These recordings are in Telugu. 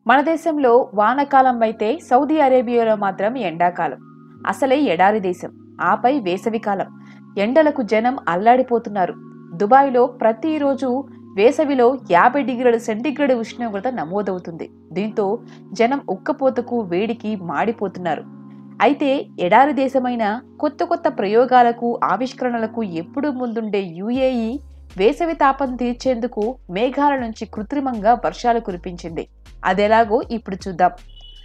మన దేశంలో వానకాలం అయితే సౌదీ అరేబియాలో మాత్రం ఎండాకాలం అసలే ఎడారి దేశం ఆపై వేసవికాలం ఎండలకు జనం అల్లాడిపోతున్నారు దుబాయ్లో ప్రతిరోజు వేసవిలో యాభై డిగ్రీల సెంటీగ్రేడ్ ఉష్ణోగ్రత నమోదవుతుంది దీంతో జనం ఉక్కపోతకు వేడికి మాడిపోతున్నారు అయితే ఎడారి దేశమైన కొత్త కొత్త ప్రయోగాలకు ఆవిష్కరణలకు ఎప్పుడూ ముందుండే యుఏఈ వేసవి తాపం తీర్చేందుకు మేఘాల నుంచి కృత్రిమంగా వర్షాలు కురిపించింది అదెలాగో ఇప్పుడు చూద్దాం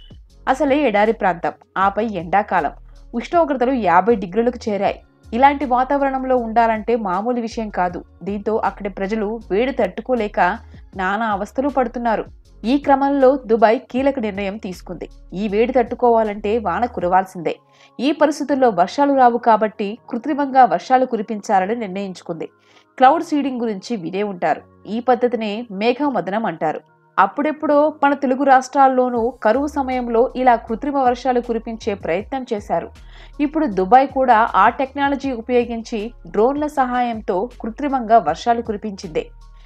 అసలే ఎడారి ప్రాంతం ఆపై ఎండాకాలం ఉష్ణోగ్రతలు యాభై డిగ్రీలకు చేరాయి ఇలాంటి వాతావరణంలో ఉండాలంటే మామూలు విషయం కాదు దీంతో అక్కడి ప్రజలు వేడి తట్టుకోలేక నానా అవస్థలు పడుతున్నారు ఈ క్రమంలో దుబాయ్ కీలక నిర్ణయం తీసుకుంది ఈ వేడి తట్టుకోవాలంటే వాన కురవాల్సిందే ఈ పరిస్థితుల్లో వర్షాలు రావు కాబట్టి కృత్రిమంగా వర్షాలు కురిపించాలని నిర్ణయించుకుంది క్లౌడ్ సీడింగ్ గురించి వినే ఉంటారు ఈ పద్ధతినే మేఘమదనం అంటారు అప్పుడెప్పుడో మన తెలుగు రాష్ట్రాల్లోనూ కరువు సమయంలో ఇలా కృత్రిమ వర్షాలు కురిపించే ప్రయత్నం చేశారు ఇప్పుడు దుబాయ్ కూడా ఆ టెక్నాలజీ ఉపయోగించి డ్రోన్ల సహాయంతో కృత్రిమంగా వర్షాలు కురిపించింది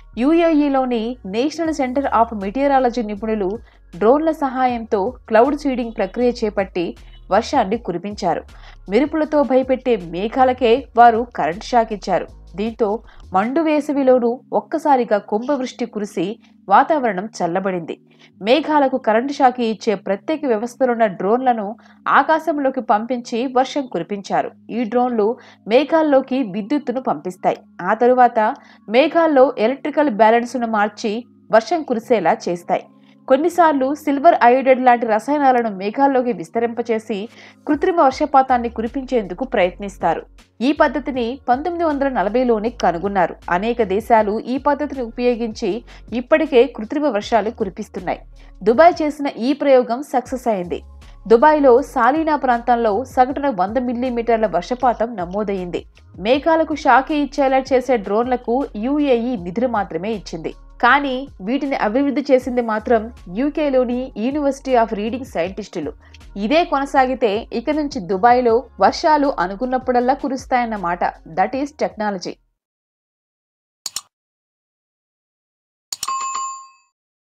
యుఏఈలోని నేషనల్ సెంటర్ ఆఫ్ మెటీరియాలజీ నిపుణులు డ్రోన్ల సహాయంతో క్లౌడ్ సీడింగ్ ప్రక్రియ చేపట్టి వర్షాన్ని కురిపించారు మెరుపులతో భయపెట్టే మేఘాలకే వారు కరెంట్ షాక్ ఇచ్చారు దీంతో మండు వేసవిలోనూ ఒక్కసారిగా కుంభవృష్టి కురిసి వాతావరణం చల్లబడింది మేఘాలకు కరెంటు షాకి ఇచ్చే ప్రత్యేక వ్యవస్థలున్న డ్రోన్లను ఆకాశంలోకి పంపించి వర్షం కురిపించారు ఈ డ్రోన్లు మేఘాల్లోకి విద్యుత్తును పంపిస్తాయి ఆ తరువాత మేఘాల్లో ఎలక్ట్రికల్ బ్యాలెన్స్ను మార్చి వర్షం కురిసేలా చేస్తాయి కొన్నిసార్లు సిల్వర్ అయోడైడ్ లాంటి రసాయనాలను మేఘాల్లోకి విస్తరింపచేసి కృత్రిమ వర్షపాతాన్ని కురిపించేందుకు ప్రయత్నిస్తారు ఈ పద్ధతిని పంతొమ్మిది వందల నలభైలోనే కనుగొన్నారు అనేక దేశాలు ఈ పద్ధతిని ఉపయోగించి ఇప్పటికే కృత్రిమ వర్షాలు కురిపిస్తున్నాయి దుబాయ్ చేసిన ఈ ప్రయోగం సక్సెస్ అయింది దుబాయ్లో సాలీనా ప్రాంతంలో సగటున వంద మిల్లీమీటర్ల వర్షపాతం నమోదయ్యింది మేఘాలకు షాకి ఇచ్చేలా చేసే డ్రోన్లకు యుఏఈ నిధులు మాత్రమే ఇచ్చింది కానీ వీటిని అభివృద్ధి చేసింది మాత్రం యూకేలోని యూనివర్సిటీ ఆఫ్ రీడింగ్ సైంటిస్టులు ఇదే కొనసాగితే ఇక నుంచి దుబాయ్లో వర్షాలు అనుకున్నప్పుడల్లా కురుస్తాయన్నమాట దట్ ఈస్ టెక్నాలజీ